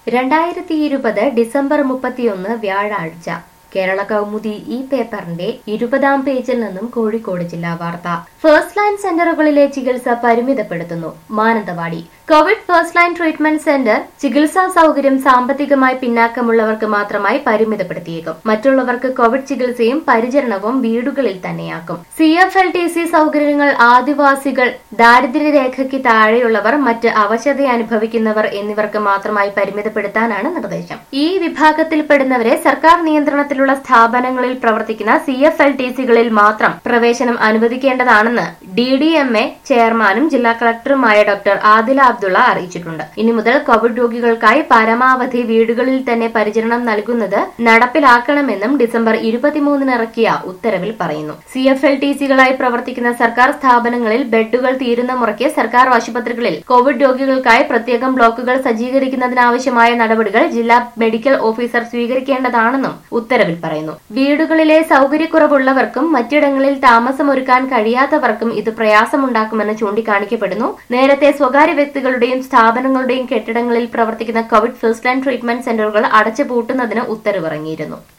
രണ്ടായിരത്തി ഇരുപത് ഡിസംബർ മുപ്പത്തിയൊന്ന് വ്യാഴാഴ്ച കേരള കൗമുദി ഈ പേപ്പറിന്റെ ഇരുപതാം പേജിൽ നിന്നും കോഴിക്കോട് ജില്ലാ വാർത്ത ഫസ്റ്റ് ലൈൻ സെന്ററുകളിലെ ചികിത്സ പരിമിതപ്പെടുത്തുന്നു Mananthavady covid first line treatment centre ചികിത്സാ സൗകര്യം സാമ്പത്തികമായി പിന്നാക്കമുള്ളവർക്ക് മാത്രമായി പരിമിതപ്പെടുത്തിയേക്കും മറ്റുള്ളവർക്ക് കോവിഡ് ചികിത്സയും പരിചരണവും വീടുകളിൽ തന്നെയാക്കും C F L T C സൗകര്യങ്ങൾ ആദിവാസികൾ ദാരിദ്ര്യരേഖയ്ക്ക് താഴെയുള്ളവർ മറ്റ് അവശത അനുഭവിക്കുന്നവർ എന്നിവർക്ക് മാത്രമായി പരിമിതപ്പെടുത്താനാണ് നിർദ്ദേശം ഈ വിഭാഗത്തിൽപ്പെടുന്നവരെ സർക്കാർ നിയന്ത്രണത്തിലുള്ള സ്ഥാപനങ്ങളിൽ പ്രവർത്തിക്കുന്ന സി എഫ് എൽ ടി സികളിൽ മാത്രം പ്രവേശനം അനുവദിക്കേണ്ടതാണെന്ന് ഡി ഡി എം എ ചെയർമാനും ജില്ലാ കളക്ടറുമായ ഡോക്ടർ ആദില അബ്ദുള്ള അറിയിച്ചിട്ടുണ്ട് ഇനി മുതൽ കോവിഡ് രോഗികൾക്കായി പരമാവധി വീടുകളിൽ തന്നെ പരിചരണം നൽകുന്നത് നടപ്പിലാക്കണമെന്നും ഡിസംബർ ഇരുപത്തിമൂന്നിന് ഇറക്കിയ ഉത്തരവിൽ പറയുന്നു സി എഫ് എൽ ടി സികളായി പ്രവർത്തിക്കുന്ന സർക്കാർ സ്ഥാപനങ്ങളിൽ ബെഡുകൾ തീരുന്ന മുറയ്ക്ക് സർക്കാർ ആശുപത്രികളിൽ കോവിഡ് രോഗികൾക്കായി പ്രത്യേകം ബ്ലോക്കുകൾ സജ്ജീകരിക്കുന്നതിനാവശ്യമായ നടപടികൾ ജില്ലാ മെഡിക്കൽ ഓഫീസർ സ്വീകരിക്കേണ്ടതാണെന്നും ഉത്തരവിൽ പറയുന്നു വീടുകളിലെ സൗകര്യക്കുറവുള്ളവർക്കും മറ്റിടങ്ങളിൽ താമസമൊരുക്കാൻ കഴിയാത്തവർക്കും ഇത് പ്രയാസമുണ്ടാക്കുമെന്ന് ചൂണ്ടിക്കാണിക്കപ്പെടുന്നു നേരത്തെ സ്വകാര്യ വ്യക്തികളുടെയും സ്ഥാപനങ്ങളുടെയും കെട്ടിടങ്ങളിൽ പ്രവർത്തിക്കുന്ന കോവിഡ് ഫസ്റ്റ് ലൈൻ ട്രീറ്റ്മെന്റ് സെന്ററുകൾ അടച്ചുപൂട്ടുന്നതിന് ഉത്തരവിറങ്ങിയിരുന്നു